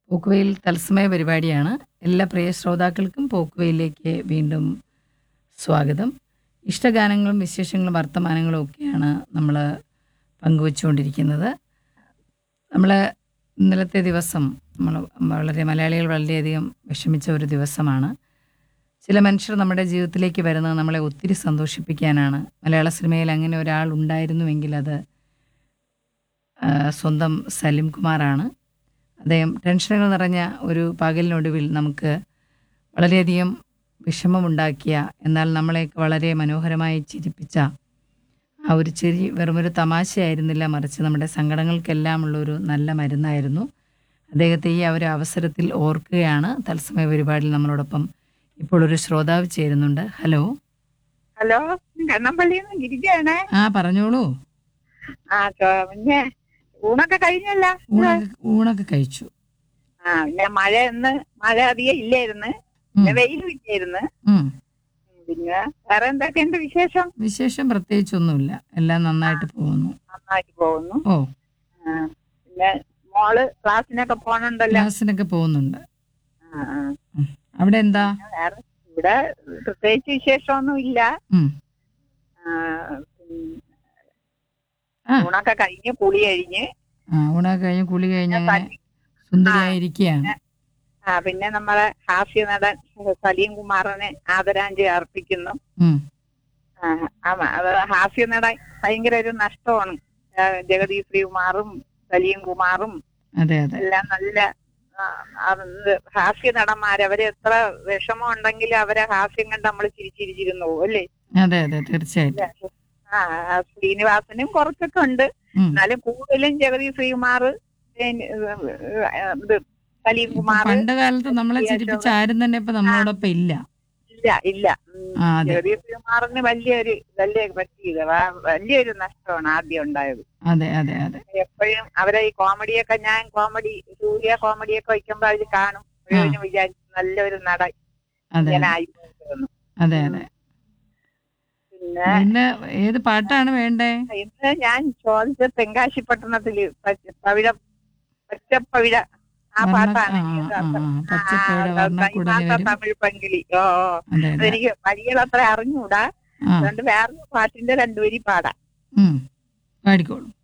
പോക്കുവെയിൽ തത്സമയ പരിപാടിയാണ് എല്ലാ പ്രിയ ശ്രോതാക്കൾക്കും പോക്കുവെയിലേക്ക് വീണ്ടും സ്വാഗതം ഇഷ്ടഗാനങ്ങളും വിശേഷങ്ങളും വർത്തമാനങ്ങളും ഒക്കെയാണ് നമ്മൾ പങ്കുവച്ചുകൊണ്ടിരിക്കുന്നത് നമ്മൾ ഇന്നലത്തെ ദിവസം നമ്മൾ വളരെ മലയാളികൾ വളരെയധികം വിഷമിച്ച ഒരു ദിവസമാണ് ചില മനുഷ്യർ നമ്മുടെ ജീവിതത്തിലേക്ക് വരുന്നത് നമ്മളെ ഒത്തിരി സന്തോഷിപ്പിക്കാനാണ് മലയാള സിനിമയിൽ അങ്ങനെ ഒരാൾ ഉണ്ടായിരുന്നുവെങ്കിൽ അത് ആ, സ്വന്തം സലിം കുമാറാണ് അദ്ദേഹം ടെൻഷനുകൾ നിറഞ്ഞ ഒരു പകലിനൊടുവിൽ നമുക്ക് വളരെയധികം വിഷമമുണ്ടാക്കിയ എന്നാൽ നമ്മളെയൊക്കെ വളരെ മനോഹരമായി ചിരിപ്പിച്ച ആ ഒരു ചിരി വെറുമൊരു തമാശയായിരുന്നില്ല മറിച്ച് നമ്മുടെ സങ്കടങ്ങൾക്കെല്ലാം ഉള്ളൊരു നല്ല മരുന്നായിരുന്നു അദ്ദേഹത്തെ ഈ ആ ഒരു അവസരത്തിൽ ഓർക്കുകയാണ് തത്സമയ പരിപാടിയിൽ നമ്മളോടൊപ്പം ഇപ്പോൾ ഒരു ശ്രോതാവ് ചേരുന്നുണ്ട് ഹലോ ഹലോ കണ്ണമ്പള്ളിയിൽ നിന്ന് ഗിരിജയാണേ ആ പറഞ്ഞോളൂ ആ ചോ- പിന്നെ ഊണൊക്കെ കഴിഞ്ഞല്ല ഊണൊക്കെ ഊണൊക്കെ കഴിച്ചു ആ പിന്നെ മഴ ഇന്ന് മഴ അധികം ഇല്ലായിരുന്നു ഉം, പിന്നെ വെയിലും ഇല്ലായിരുന്നു ഉം. പിന്നെ വേറെ എന്തൊക്കെയുണ്ട് വിശേഷം വിശേഷം പ്രത്യേകിച്ചൊന്നുമില്ല എല്ലാം നന്നായിട്ട് പോകുന്നു നന്നായിട്ട് പോകുന്നു ഓ ആ, പിന്നെ മോള് ക്ലാസ്സിനൊക്കെ പോണുണ്ടല്ലോ ക്ലാസ്സിനൊക്കെ പോകുന്നുണ്ട് ആ, ആ. അവിടെ എന്താ വേറെ ഇവിടെ പ്രത്യേകിച്ച് വിശേഷമൊന്നും ഇല്ല ഉം. ആ, പിന്നെ ആ. ഊണൊക്കെ കഴിഞ്ഞ് കുളി കഴിഞ്ഞ് ആ ഊണൊക്കെ കഴിഞ്ഞ് കുളി കഴിഞ്ഞ് അങ്ങനെ സുന്ദരിയായിരിക്കുകയാണ് ആ പിന്നെ നമ്മളെ ഹാസ്യ നടൻ സലീം കുമാറിനെ ആദരാഞ്ജലി അർപ്പിക്കുന്നു ഉം. ആ, ആമ, അത് ഹാസ്യ നടൻ ഭയങ്കര ഒരു നഷ്ടമാണ് ആ, ജഗതി ശ്രീകുമാറും സലീം കുമാറും അതെ അതെ എല്ലാം നല്ല ആ, അത് ഹാസ്യ നടന്മാര് അവര് എത്ര വിഷമം ഉണ്ടെങ്കിലും അവരെ ഹാസ്യം കണ്ട് നമ്മൾ ചിരിച്ചിരിച്ചിരുന്നു പോകും അല്ലേ അതെ അതെ തീർച്ചയായിട്ടും ആ ആ, ശ്രീനിവാസനും കുറച്ചൊക്കെ ഉണ്ട് ഉം. എന്നാലും കൂടുതലും ജഗതി ശ്രീകുമാർ പിന്നെ, ഇത് സലീം ഇപ്പൊ കുമാർ പണ്ട് കാലത്ത് നമ്മളെ ചിരിപ്പിച്ച ആരും തന്നെ ഇപ്പൊ നമ്മളോടൊപ്പം ഇല്ല ഇല്ല ഇല്ല ഉം. ആ അതെ ജഗതി ശ്രീകുമാറിന് വലിയൊരു വലിയ പറ്റിയത് വ- വലിയൊരു നഷ്ടമാണ് ആദ്യം ഉണ്ടായത് അതെ അതെ അതെ എപ്പോഴും അവരെ ഈ കോമഡിയൊക്കെ ഞാൻ കോമഡി സൂര്യ കോമഡിയൊക്കെ വയ്ക്കുമ്പോ അവര് കാണും ആ. ഒരു വിചാരിച്ചു നല്ലൊരു നട അതെ ഇങ്ങനെ അതെ ആയിപ്പോയിരുന്നു അതെ അതെ പിന്നെ പിന്നെ ഏത് പാട്ടാണ് വേണ്ടേ ഇന്ന് ഞാൻ ചോദിച്ച തെങ്കാശി പട്ടണത്തില് പച്ച- പവിഴ പച്ചപ്പവിഴ ആ വർണ്ണ- പാട്ടാണ് ആ, എനിക്ക് ആ, ആ, ആ, പച്ചപ്പുഴ ആ, വർണ്ണക്കുടനി കൈമാത്ത വരും തമിഴ് പങ്കിളി ഓ ഓ. അതെ അതെ അതെനിക്ക് വരികൾ അത്ര അറിഞ്ഞൂടാ ആ അതുകൊണ്ട് വേറൊരു പാട്ടിന്റെ രണ്ടുപേരി പാടാം ഉം. പാടിക്കോളൂ